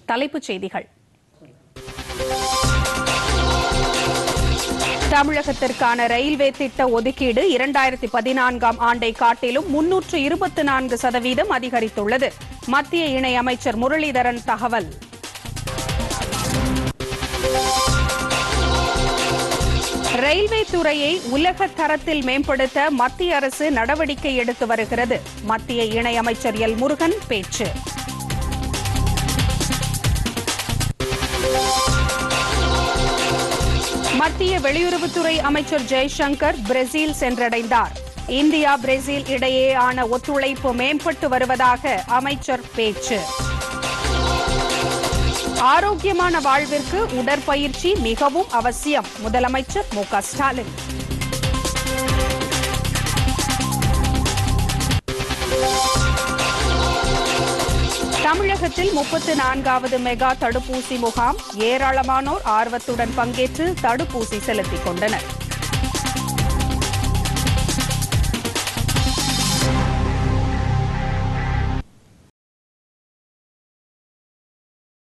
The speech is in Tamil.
தலைப்புச் செய்திகள் தமிழகத்திற்கான ரயில்வே திட்ட ஒதுக்கீடு இரண்டாயிரத்தி பதினான்காம் ஆண்டை காட்டிலும் முன்னூற்று இருபத்தி நான்கு சதவீதம் அதிகரித்துள்ளது மத்திய இணையமைச்சர் முரளிதரன் தகவல் ரயில்வே துறையை உலக தரத்தில் மேம்படுத்த மத்திய அரசு நடவடிக்கை எடுத்து வருகிறது மத்திய இணையமைச்சர் எல் முருகன் பேச்சு மத்திய வெளியுறவுத்துறை அமைச்சர் ஜெய்சங்கர் பிரேசில் சென்றடைந்தார் இந்தியா பிரேசில் இடையேயான ஒத்துழைப்பு மேம்பட்டு வருவதாக அமைச்சர் பேச்சு ஆரோக்கியமான வாழ்விற்கு உடற்பயிற்சி மிகவும் அவசியம் முதலமைச்சர் மு க ஸ்டாலின் தமிழகத்தில் முப்பத்து நான்காவது மெகா தடுப்பூசி முகாம் ஏராளமானோர் ஆர்வத்துடன் பங்கேற்று தடுப்பூசி செலுத்திக் கொண்டனர்